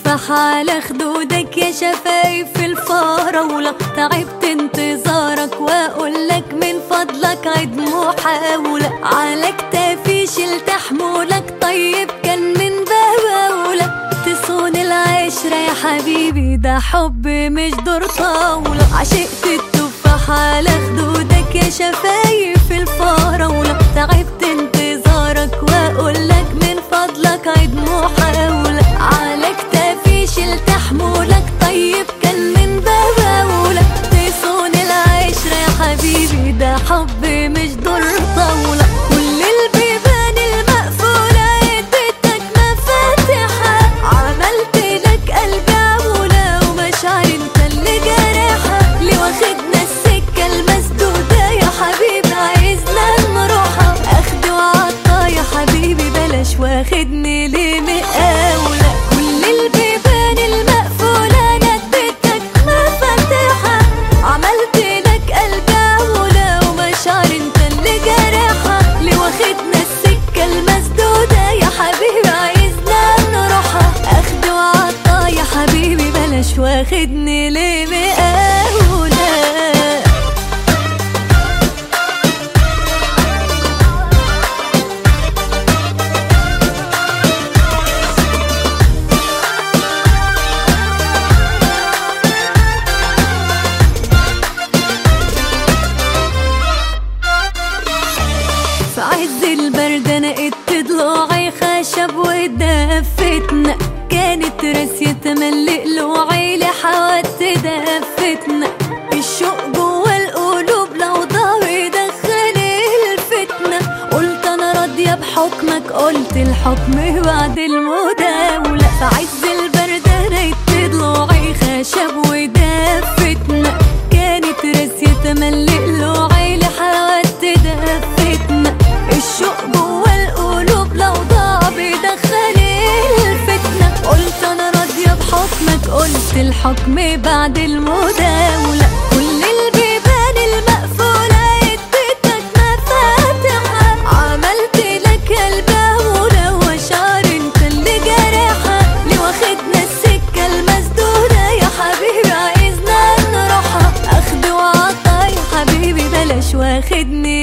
التفاح على خدودك يا شفايف الفراولة تعبت انتظارك واقولك من فضلك عيد محاولة على كتافي شلت حمولك طيب كان من بهولة تصون العشرة يا حبيبي ده حب مش دور طاولة عشقت التفاح على خدودك يا شفايف الفراولة تعبت انتظارك واقولك من فضلك عيد محاولة على كتافي شلت حمولك طيب كان من بهولة تصون العشرة يا حبيبي ده حب مش دور طاولة كل البيبان المقفولة اديتك مفاتيحها عملت لك قلبي عمولة ومشاعري انت اللي جارحها ليه واخدنا السكة المسدودة يا حبيبي عايزنا نروحها اخد وعطا يا حبيبي بلاش واخدني ليه مقاولة كل البيبان المقفولة انا اديتك مفاتيحها عملت لك قلبي عمولة ومشاعري انت اللي جارحها ليه واخدنا السكة المسدودة يا حبيبي عايزنا نروحها اخد وعطا يا حبيبي بلاش واخدني ليه مقاولة في عز البرد انا قدت ضلوعي خشب ودفتنا كانت راسية تملق لوعي لحوت دفتنا الشوق جوا القلوب لو ضاع يدخل الفتنة قلت انا راضية بحكمك قلت الحكم بعد المداولة في عز البرد انا قدت ضلوعي خشب ودفتنا كانت راسية تملق لوعي لحوت دفتنا الشوق جوا القلوب لو ضاع بيدخل الفتنة قلت انا راضية بحكمك قلت الحكم بعد المداولة كل البيبان المقفولة اديتك مفاتيحها عملت لك البهولة وشعر انت اللي جارحها ليه واخدنا السكة المسدودة يا حبيبي عايزنا نروحها اخد وعطا يا حبيبي بلاش واخدني